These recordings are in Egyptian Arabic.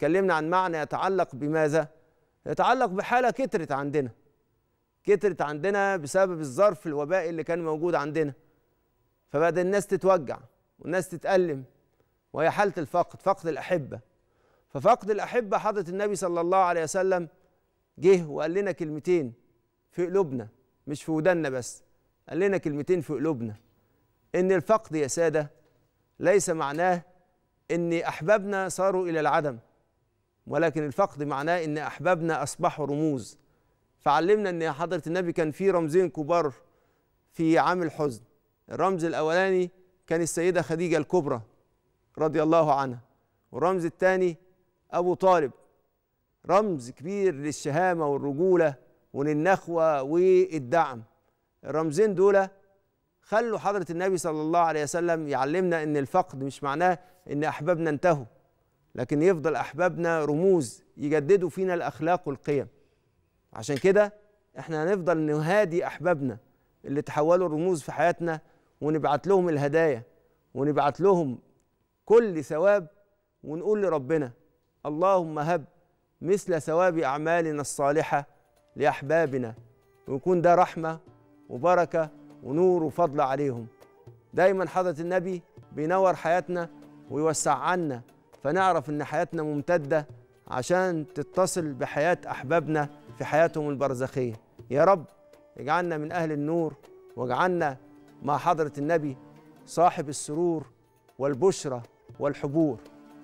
اتكلمنا عن معنى يتعلق بماذا يتعلق بحالة كترت عندنا كترت عندنا بسبب الظرف الوبائي اللي كان موجود عندنا فبدأ الناس تتوجع والناس تتألم وهي حالة الفقد فقد الأحبة ففقد الأحبة حضرة النبي صلى الله عليه وسلم جه وقال لنا كلمتين في قلوبنا مش في ودنا بس قال لنا كلمتين في قلوبنا إن الفقد يا سادة ليس معناه إن أحبابنا صاروا إلى العدم ولكن الفقد معناه إن أحبابنا أصبحوا رموز فعلمنا إن حضرة النبي كان في رمزين كبار في عام الحزن الرمز الأولاني كان السيدة خديجة الكبرى رضي الله عنها والرمز الثاني أبو طالب رمز كبير للشهامة والرجولة وللنخوة والدعم الرمزين دول خلوا حضرة النبي صلى الله عليه وسلم يعلمنا ان الفقد مش معناه ان احبابنا انتهوا لكن يفضل احبابنا رموز يجددوا فينا الاخلاق والقيم عشان كده احنا هنفضل نهادي احبابنا اللي تحولوا رموز في حياتنا ونبعت لهم الهدايا ونبعت لهم كل ثواب ونقول لربنا اللهم هب مثل ثواب اعمالنا الصالحه لاحبابنا ويكون ده رحمه وبركه ونور وفضل عليهم دايما حضرة النبي بينور حياتنا ويوسع عنا فنعرف ان حياتنا ممتدة عشان تتصل بحياة أحبابنا في حياتهم البرزخية يا رب اجعلنا من أهل النور واجعلنا مع حضرة النبي صاحب السرور والبشرة والحبور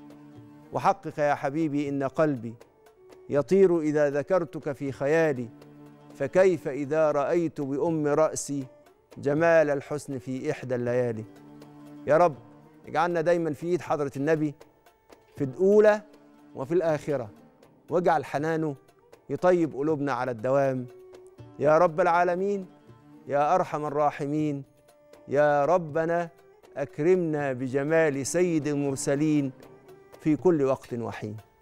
وحقق يا حبيبي إن قلبي يطير إذا ذكرتك في خيالي فكيف إذا رأيت بأم رأسي جمال الحسن في إحدى الليالي يا رب اجعلنا دايما في إيد حضرة النبي في الأولى وفي الآخرة واجعل حنانه يطيب قلوبنا على الدوام يا رب العالمين يا أرحم الراحمين يا ربنا أكرمنا بجمال سيد المرسلين في كل وقت وحين